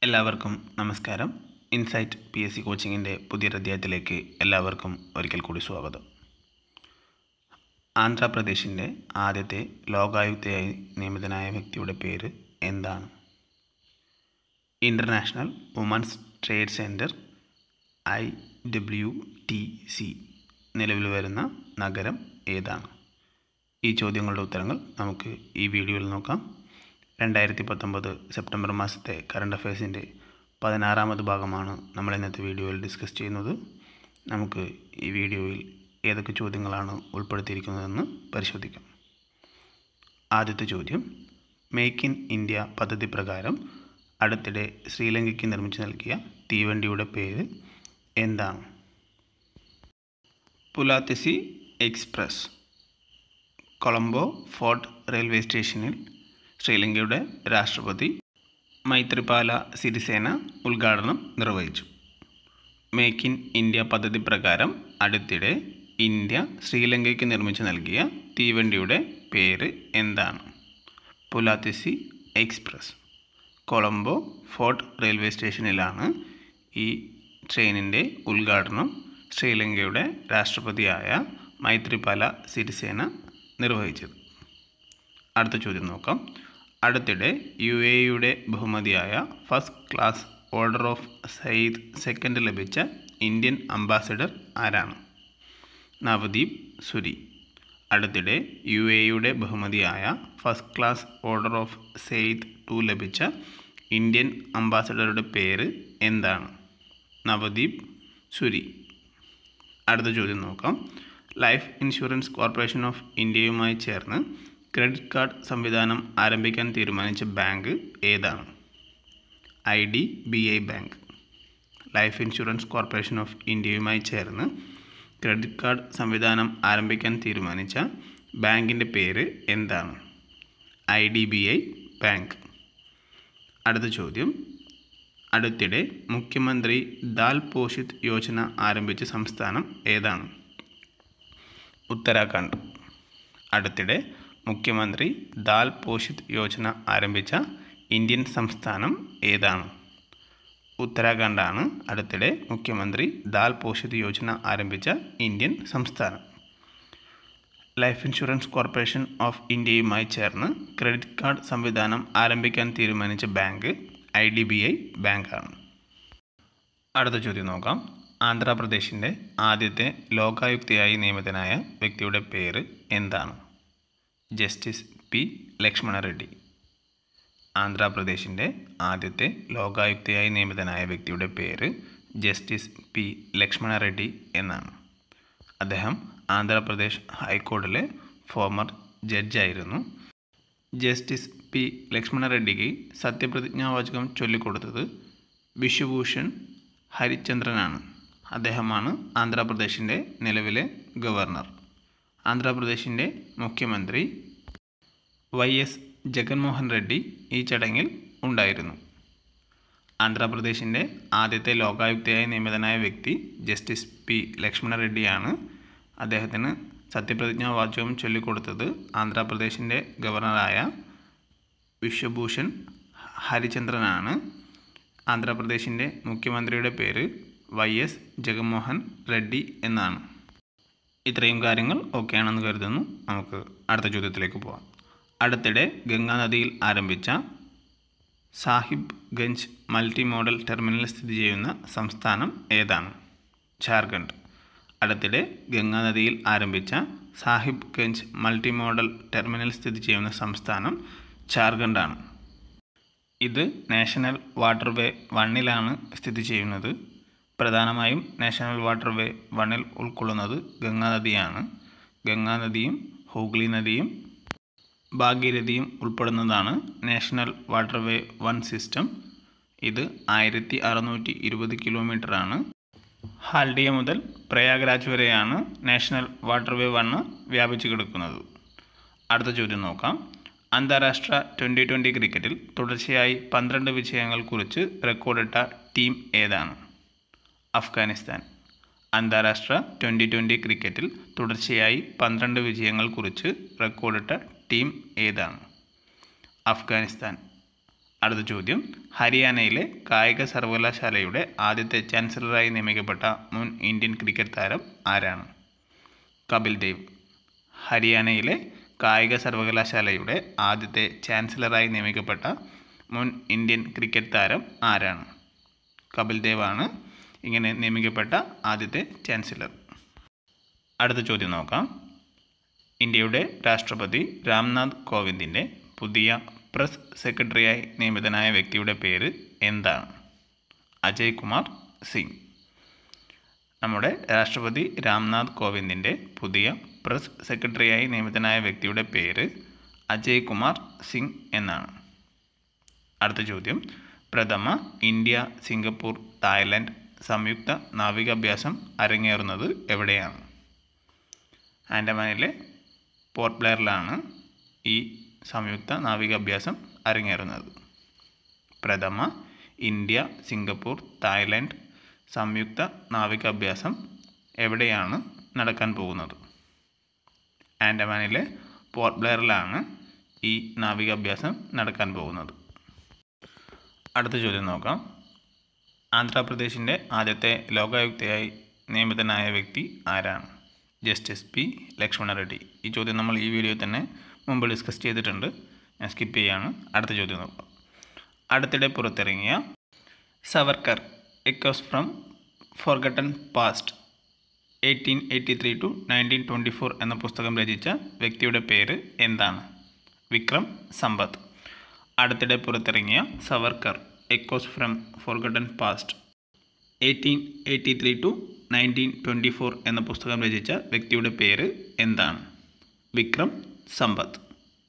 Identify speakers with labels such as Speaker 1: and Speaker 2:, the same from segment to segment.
Speaker 1: എല്ലാവർക്കും നമസ്കാരം Insight P S C കോച്ചിങ്ങിൻ്റെ പുതിയൊരു അധ്യായത്തിലേക്ക് എല്ലാവർക്കും ഒരിക്കൽ കൂടി സ്വാഗതം ആന്ധ്രാപ്രദേശിൻ്റെ ആദ്യത്തെ ലോകായുക്തയായി നിയമിതനായ വ്യക്തിയുടെ പേര് എന്താണ് International women's trade centre I W T C നിലവിൽ വരുന്ന നഗരം ഏതാണ് ഈ ചോദ്യങ്ങളുടെ ഉത്തരങ്ങൾ നമുക്ക് ഈ വീഡിയോയിൽ നോക്കാം രണ്ടായിരത്തി പത്തൊമ്പത് സെപ്റ്റംബർ മാസത്തെ കറണ്ട് അഫയേഴ്സിൻ്റെ പതിനാറാമത് ഭാഗമാണ് നമ്മൾ ഇന്നത്തെ വീഡിയോയിൽ ഡിസ്കസ് ചെയ്യുന്നത് നമുക്ക് ഈ വീഡിയോയിൽ ഏതൊക്കെ ചോദ്യങ്ങളാണ് ഉൾപ്പെടുത്തിയിരിക്കുന്നതെന്ന് പരിശോധിക്കാം ആദ്യത്തെ ചോദ്യം മേക്ക് ഇൻ ഇന്ത്യ പദ്ധതി പ്രകാരം അടുത്തിടെ ശ്രീലങ്കയ്ക്ക് നിർമ്മിച്ചു നൽകിയ തീവണ്ടിയുടെ പേര് എന്താണ് Pulathisi Express Colombo Fort railway സ്റ്റേഷനിൽ ശ്രീലങ്കയുടെ രാഷ്ട്രപതി മൈത്രിപാല സിരിസേന ഉദ്ഘാടനം നിർവഹിച്ചു മേക്ക് ഇൻ ഇന്ത്യ പദ്ധതി പ്രകാരം അടുത്തിടെ ഇന്ത്യ ശ്രീലങ്കയ്ക്ക് നിർമ്മിച്ചു നൽകിയ തീവണ്ടിയുടെ പേര് എന്താണ് Pulathisi Express Colombo Fort railway സ്റ്റേഷനിലാണ് ഈ ട്രെയിനിൻ്റെ ഉദ്ഘാടനം ശ്രീലങ്കയുടെ രാഷ്ട്രപതിയായ മൈത്രിപാല സിരിസേന നിർവഹിച്ചത് അടുത്ത ചോദ്യം നോക്കാം അടുത്തിടെ യു എ യുടെ ബഹുമതിയായ first class order of Zayed second ലഭിച്ച ഇന്ത്യൻ അംബാസഡർ ആരാണ് നവദീപ് സുരി അടുത്തിടെ യു എ യുടെ ബഹുമതിയായ first class order of Zayed two ലഭിച്ച ഇന്ത്യൻ അംബാസഡറുടെ പേര് എന്താണ് നവദീപ് സുരി അടുത്ത ചോദ്യം നോക്കാം ലൈഫ് ഇൻഷുറൻസ് കോർപ്പറേഷൻ ഓഫ് ഇന്ത്യയുമായി ചേർന്ന് ക്രെഡിറ്റ് കാർഡ് സംവിധാനം ആരംഭിക്കാൻ തീരുമാനിച്ച ബാങ്ക് ഏതാണ് I D B I bank life insurance corporation of ഇന്ത്യയുമായി ചേർന്ന് ക്രെഡിറ്റ് കാർഡ് സംവിധാനം ആരംഭിക്കാൻ തീരുമാനിച്ച ബാങ്കിൻ്റെ പേര് എന്താണ് I D B I bank അടുത്ത ചോദ്യം അടുത്തിടെ മുഖ്യമന്ത്രി ദാൽ പോഷിത് യോജന ആരംഭിച്ച സംസ്ഥാനം ഏതാണ് ഉത്തരാഖണ്ഡ് അടുത്തിടെ മുഖ്യമന്ത്രി ദാൽ പോഷിത് യോജന ആരംഭിച്ച ഇന്ത്യൻ സംസ്ഥാനം ഏതാണ് ഉത്തരാഖണ്ഡാണ് അടുത്തിടെ മുഖ്യമന്ത്രി ദാൽ പോഷിത് യോജന ആരംഭിച്ച ഇന്ത്യൻ സംസ്ഥാനം ലൈഫ് ഇൻഷുറൻസ് കോർപ്പറേഷൻ ഓഫ് ഇന്ത്യയുമായി ചേർന്ന് ക്രെഡിറ്റ് കാർഡ് സംവിധാനം ആരംഭിക്കാൻ തീരുമാനിച്ച bank I D B I ബാങ്കാണ് അടുത്ത ചോദ്യം നോക്കാം ആന്ധ്രാപ്രദേശിൻ്റെ ആദ്യത്തെ ലോകായുക്തയായി നിയമിതനായ വ്യക്തിയുടെ പേര് എന്താണ് ജസ്റ്റിസ് പി ലക്ഷ്മണ റെഡ്ഡി ആന്ധ്രാപ്രദേശിൻ്റെ ആദ്യത്തെ ലോകായുക്തയായി നിയമിതനായ വ്യക്തിയുടെ പേര് ജസ്റ്റിസ് പി ലക്ഷ്മണ റെഡ്ഡി എന്നാണ് അദ്ദേഹം ആന്ധ്രാപ്രദേശ് ഹൈക്കോടതിയിലെ ഫോമർ ജഡ്ജായിരുന്നു ജസ്റ്റിസ് പി ലക്ഷ്മണ റെഡ്ഡിക്ക് സത്യപ്രതിജ്ഞാവാചകം ചൊല്ലിക്കൊടുത്തത് വിശ്വഭൂഷൺ ഹരിചന്ദ്രനാണ് അദ്ദേഹമാണ് ആന്ധ്രാപ്രദേശിൻ്റെ നിലവിലെ ഗവർണർ ആന്ധ്രാപ്രദേശിൻ്റെ മുഖ്യമന്ത്രി വൈ എസ് ജഗൻമോഹൻ റെഡ്ഡി ഈ ചടങ്ങിൽ ഉണ്ടായിരുന്നു ആന്ധ്രാപ്രദേശിൻ്റെ ആദ്യത്തെ ലോകായുക്തയായി നിയമിതനായ വ്യക്തി ജസ്റ്റിസ് പി ലക്ഷ്മണ റെഡ്ഡിയാണ് അദ്ദേഹത്തിന് സത്യപ്രതിജ്ഞാ വാചകം ചൊല്ലിക്കൊടുത്തത് ആന്ധ്രാപ്രദേശിൻ്റെ ഗവർണറായ വിശ്വഭൂഷൺ ഹരിചന്ദ്രനാണ് ആന്ധ്രാപ്രദേശിൻ്റെ മുഖ്യമന്ത്രിയുടെ പേര് വൈ എസ് ജഗൻമോഹൻ റെഡ്ഡി എന്നാണ് ഇത്രയും കാര്യങ്ങൾ ഓക്കെ ആണെന്ന് കരുതുന്നു നമുക്ക് അടുത്ത ചോദ്യത്തിലേക്ക് പോകാം അടുത്തിടെ ഗംഗാ നദിയിൽ ആരംഭിച്ച Sahibganj multi modal terminal സ്ഥിതി ചെയ്യുന്ന സംസ്ഥാനം ഏതാണ് ജാർഖണ്ഡ് അടുത്തിടെ ഗംഗാ നദിയിൽ ആരംഭിച്ച Sahibganj multi modal terminal സ്ഥിതി ചെയ്യുന്ന സംസ്ഥാനം ജാർഖണ്ഡാണ് ഇത് നാഷണൽ വാട്ടർവേ വണ്ണിലാണ് സ്ഥിതി ചെയ്യുന്നത് പ്രധാനമായും നാഷണൽ വാട്ടർവേ വണ്ണിൽ ഉൾക്കൊള്ളുന്നത് ഗംഗാ നദിയാണ് ഗംഗാ നദിയും ഹൂഗ്ലി നദിയും ഭാഗീരഥിയും ഉൾപ്പെടുന്നതാണ് നാഷണൽ വാട്ടർവേ വൺ സിസ്റ്റം ഇത് ആയിരത്തി അറുന്നൂറ്റി ഇരുപത് കിലോമീറ്ററാണ് ഹാൽഡിയ മുതൽ പ്രയാഗ്രാജ് വരെയാണ് നാഷണൽ വാട്ടർവേ വണ്ണ് വ്യാപിച്ചു കിടക്കുന്നത് അടുത്ത ചോദ്യം നോക്കാം അന്താരാഷ്ട്ര ട്വൻ്റി ട്വൻ്റി ക്രിക്കറ്റിൽ തുടർച്ചയായി പന്ത്രണ്ട് വിജയങ്ങൾ കുറിച്ച് റെക്കോർഡിട്ട ടീം ഏതാണ് അഫ്ഗാനിസ്ഥാൻ അന്താരാഷ്ട്ര ട്വൻ്റി ട്വൻ്റി ക്രിക്കറ്റിൽ തുടർച്ചയായി പന്ത്രണ്ട് വിജയങ്ങൾ കുറിച്ച് റെക്കോർഡിട്ട ടീം ഏതാണ് അഫ്ഗാനിസ്ഥാൻ അടുത്ത ചോദ്യം ഹരിയാനയിലെ കായിക സർവകലാശാലയുടെ ആദ്യത്തെ ചാൻസലറായി നിയമിക്കപ്പെട്ട മുൻ ഇന്ത്യൻ ക്രിക്കറ്റ് താരം ആരാണ് കപിൽ ദേവ് ഹരിയാനയിലെ കായിക സർവകലാശാലയുടെ ആദ്യത്തെ ചാൻസലറായി നിയമിക്കപ്പെട്ട മുൻ ഇന്ത്യൻ ക്രിക്കറ്റ് താരം ആരാണ് കപിൽ ദേവ് ആണ് ഇങ്ങനെ നിയമിക്കപ്പെട്ട ആദ്യത്തെ ചാൻസലർ അടുത്ത ചോദ്യം നോക്കാം ഇന്ത്യയുടെ രാഷ്ട്രപതി രാംനാഥ് കോവിന്ദിൻ്റെ പുതിയ പ്രസ് സെക്രട്ടറിയായി നിയമിതനായ വ്യക്തിയുടെ പേര് എന്താണ് അജയ് കുമാർ സിംഗ് നമ്മുടെ രാഷ്ട്രപതി രാംനാഥ് കോവിന്ദിൻ്റെ പുതിയ പ്രസ് സെക്രട്ടറിയായി നിയമിതനായ വ്യക്തിയുടെ പേര് അജയ് കുമാർ സിംഗ് എന്നാണ് അടുത്ത ചോദ്യം പ്രഥമ ഇന്ത്യ സിംഗപ്പൂർ തായ്ലൻഡ് സംയുക്ത നാവികാഭ്യാസം അരങ്ങേറുന്നത് എവിടെയാണ് ആൻഡമാനിലെ പോർട്ട് ബ്ലെയറിലാണ് ഈ സംയുക്ത നാവികാഭ്യാസം അരങ്ങേറുന്നത് പ്രഥമ ഇന്ത്യ സിംഗപ്പൂർ തായ്ലൻഡ് സംയുക്ത നാവികാഭ്യാസം എവിടെയാണ് നടക്കാൻ പോകുന്നത് ആൻഡമാനിലെ പോർട്ട് ബ്ലെയറിലാണ് ഈ നാവികാഭ്യാസം നടക്കാൻ പോകുന്നത് അടുത്ത ചോദ്യം നോക്കാം ആന്ധ്രാപ്രദേശിൻ്റെ ആദ്യത്തെ ലോകായുക്തയായി നിയമിതനായ വ്യക്തി ആരാണ് ജസ്റ്റിസ് പി ലക്ഷ്മണ റെഡ്ഡി ഈ ചോദ്യം നമ്മൾ ഈ വീഡിയോയിൽ തന്നെ മുമ്പ് ഡിസ്കസ് ചെയ്തിട്ടുണ്ട് ഞാൻ സ്കിപ്പ് ചെയ്യാണ് അടുത്ത ചോദ്യം നോക്കാം അടുത്തിടെ പുറത്തിറങ്ങിയ Savarkar echoes from forgotten past eighteen eighty three to nineteen twenty four എന്ന പുസ്തകം രചിച്ച വ്യക്തിയുടെ പേര് എന്താണ് വിക്രം സമ്പത്ത് അടുത്തിടെ പുറത്തിറങ്ങിയ Savarkar echoes from forgotten past eighteen eighty three to nineteen twenty four എന്ന പുസ്തകം രചിച്ച വ്യക്തിയുടെ പേര് എന്താണ് വിക്രം സമ്പത്ത്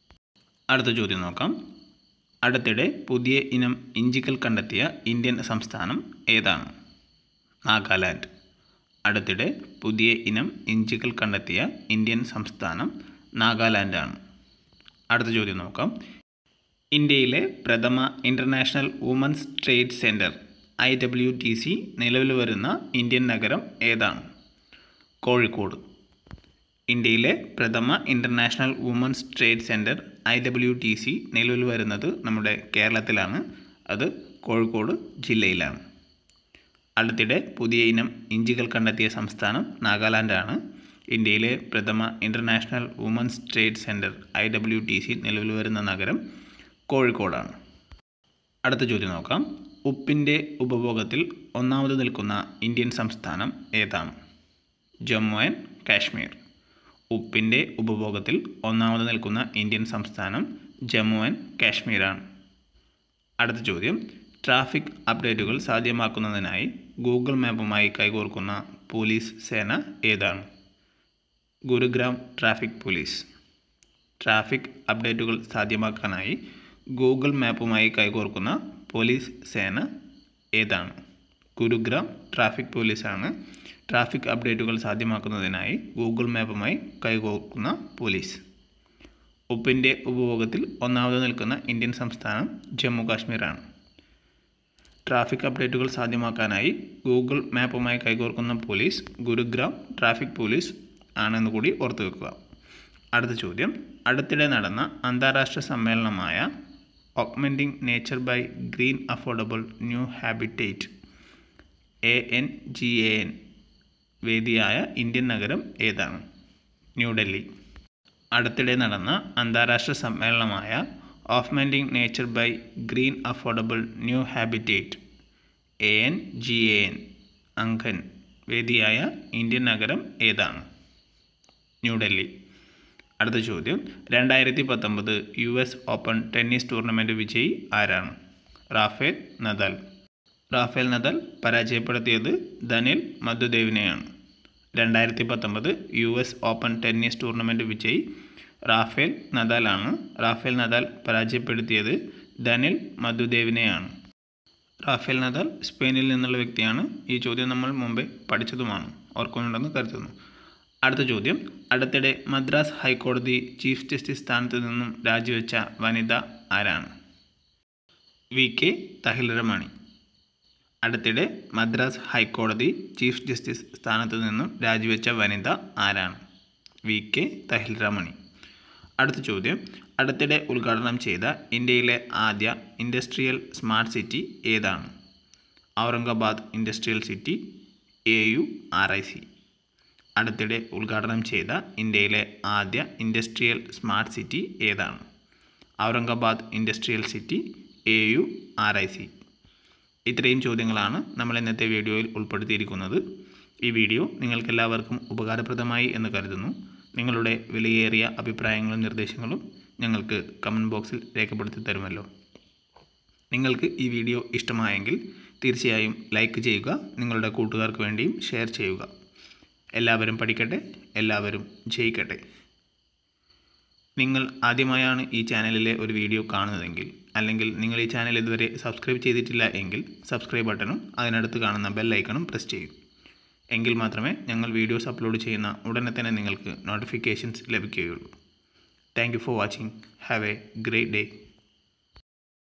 Speaker 1: അടുത്ത ചോദ്യം നോക്കാം അടുത്തിടെ പുതിയ ഇനം ഇഞ്ചിക്കൽ കണ്ടെത്തിയ ഇന്ത്യൻ സംസ്ഥാനം ഏതാണ് നാഗാലാൻഡ് അടുത്തിടെ പുതിയ ഇനം ഇഞ്ചിക്കൽ കണ്ടെത്തിയ ഇന്ത്യൻ സംസ്ഥാനം നാഗാലാൻഡാണ് അടുത്ത ചോദ്യം നോക്കാം ഇന്ത്യയിലെ പ്രഥമ international women's trade centre I W T C നിലവിൽ വരുന്ന ഇന്ത്യൻ നഗരം ഏതാണ് കോഴിക്കോട് ഇന്ത്യയിലെ പ്രഥമ international women's trade centre I W T C നിലവിൽ വരുന്നത് നമ്മുടെ കേരളത്തിലാണ് അത് കോഴിക്കോട് ജില്ലയിലാണ് അടുത്തിടെ പുതിയ ഇനം ഇഞ്ചികൾ കണ്ടെത്തിയ സംസ്ഥാനം നാഗാലാൻഡാണ് ഇന്ത്യയിലെ പ്രഥമ international women's trade centre I W T C നിലവിൽ വരുന്ന നഗരം കോഴിക്കോടാണ് അടുത്ത ചോദ്യം നോക്കാം ഉപ്പിൻ്റെ ഉപഭോഗത്തിൽ ഒന്നാമത് നിൽക്കുന്ന ഇന്ത്യൻ സംസ്ഥാനം ഏതാണ് ജമ്മു ആൻഡ് കാശ്മീർ ഉപ്പിൻ്റെ ഉപഭോഗത്തിൽ ഒന്നാമത് നിൽക്കുന്ന ഇന്ത്യൻ സംസ്ഥാനം ജമ്മു ആൻഡ് കാശ്മീരാണ് അടുത്ത ചോദ്യം ട്രാഫിക് അപ്ഡേറ്റുകൾ സാധ്യമാക്കുന്നതിനായി ഗൂഗിൾ മാപ്പുമായി കൈകോർക്കുന്ന പോലീസ് സേന ഏതാണ് ഗുരുഗ്രാം ട്രാഫിക് പോലീസ് ട്രാഫിക് അപ്ഡേറ്റുകൾ സാധ്യമാക്കാനായി ഗൂഗിൾ മാപ്പുമായി കൈകോർക്കുന്ന പോലീസ് സേന ഏതാണ് ഗുരുഗ്രാം ട്രാഫിക് പോലീസാണ് ട്രാഫിക് അപ്ഡേറ്റുകൾ സാധ്യമാക്കുന്നതിനായി ഗൂഗിൾ മാപ്പുമായി കൈകോർക്കുന്ന പോലീസ് ഉപ്പിൻ്റെ ഉപഭോഗത്തിൽ ഒന്നാമത് നിൽക്കുന്ന ഇന്ത്യൻ സംസ്ഥാനം ജമ്മു കാശ്മീരാണ് ട്രാഫിക് അപ്ഡേറ്റുകൾ സാധ്യമാക്കാനായി ഗൂഗിൾ മാപ്പുമായി കൈകോർക്കുന്ന പോലീസ് ഗുരുഗ്രാം ട്രാഫിക് പോലീസ് ആണെന്ന് കൂടി ഓർത്തു വെക്കുക അടുത്ത ചോദ്യം അടുത്തിടെ നടന്ന അന്താരാഷ്ട്ര സമ്മേളനമായ augmenting nature by green affordable new habitat A N G A N വേദിയായ ഇന്ത്യൻ നഗരം ഏതാണ് ന്യൂഡൽഹി അടുത്തിടെ നടന്ന അന്താരാഷ്ട്ര സമ്മേളനമായ augmenting nature by green affordable new habitat A N G A N Angan വേദിയായ ഇന്ത്യൻ നഗരം ഏതാണ് ന്യൂഡൽഹി അടുത്ത ചോദ്യം രണ്ടായിരത്തി പത്തൊമ്പത് U S open tennis tournament വിജയി ആരാണ് റാഫേൽ നദാൽ റാഫേൽ നദാൽ പരാജയപ്പെടുത്തിയത് ധനിൽ മധുദേവിനെയാണ് രണ്ടായിരത്തി പത്തൊമ്പത് U S open tennis tournament വിജയി റാഫേൽ നദാലാണ് റാഫേൽ നദാൽ പരാജയപ്പെടുത്തിയത് ധനിൽ മധുദേവിനെയാണ് റാഫേൽ നദാൽ സ്പെയിനിൽ നിന്നുള്ള വ്യക്തിയാണ് ഈ ചോദ്യം നമ്മൾ മുമ്പേ പഠിച്ചതുമാണ് ഓർക്കുന്നുണ്ടെന്ന് കരുതുന്നു അടുത്ത ചോദ്യം അടുത്തിടെ മദ്രാസ് ഹൈക്കോടതി ചീഫ് ജസ്റ്റിസ് സ്ഥാനത്ത് നിന്നും രാജിവെച്ച വനിത ആരാണ് വി കെ തഹിലരമണി അടുത്തിടെ മദ്രാസ് ഹൈക്കോടതി ചീഫ് ജസ്റ്റിസ് സ്ഥാനത്ത് നിന്നും രാജിവെച്ച വനിത ആരാണ് വി കെ തഹിൽരമണി അടുത്ത ചോദ്യം അടുത്തിടെ ഉദ്ഘാടനം ചെയ്ത ഇന്ത്യയിലെ ആദ്യ ഇൻഡസ്ട്രിയൽ സ്മാർട്ട് സിറ്റി ഏതാണ് Aurangabad industrial city A U R I C അടുത്തിടെ ഉദ്ഘാടനം ചെയ്ത ഇന്ത്യയിലെ ആദ്യ ഇൻഡസ്ട്രിയൽ സ്മാർട്ട് സിറ്റി ഏതാണ് Aurangabad industrial city A U R I C ഇത്രയും ചോദ്യങ്ങളാണ് നമ്മൾ ഇന്നത്തെ വീഡിയോയിൽ ഉൾപ്പെടുത്തിയിരിക്കുന്നത് ഈ വീഡിയോ നിങ്ങൾക്കെല്ലാവർക്കും ഉപകാരപ്രദമായി എന്ന് കരുതുന്നു നിങ്ങളുടെ വിലയേറിയ അഭിപ്രായങ്ങളും നിർദ്ദേശങ്ങളും ഞങ്ങൾക്ക് കമൻറ്റ് ബോക്സിൽ രേഖപ്പെടുത്തി തരുമല്ലോ നിങ്ങൾക്ക് ഈ വീഡിയോ ഇഷ്ടമായെങ്കിൽ തീർച്ചയായും ലൈക്ക് ചെയ്യുക നിങ്ങളുടെ കൂട്ടുകാർക്ക് വേണ്ടിയും ഷെയർ ചെയ്യുക എല്ലാവരും പഠിക്കട്ടെ എല്ലാവരും ജയിക്കട്ടെ നിങ്ങൾ ആദ്യമായാണ് ഈ ചാനലിലെ ഒരു വീഡിയോ കാണുന്നതെങ്കിൽ അല്ലെങ്കിൽ നിങ്ങൾ ഈ ചാനൽ ഇതുവരെ സബ്സ്ക്രൈബ് ചെയ്തിട്ടില്ല എങ്കിൽ സബ്സ്ക്രൈബ് ബട്ടണും അതിനടുത്ത് കാണുന്ന ബെൽ ഐക്കണും പ്രസ് ചെയ്യും എങ്കിൽ മാത്രമേ ഞങ്ങൾ വീഡിയോസ് അപ്ലോഡ് ചെയ്യുന്ന ഉടനെ തന്നെ നിങ്ങൾക്ക് നോട്ടിഫിക്കേഷൻസ് ലഭിക്കുകയുള്ളൂ thank you for watching have a great day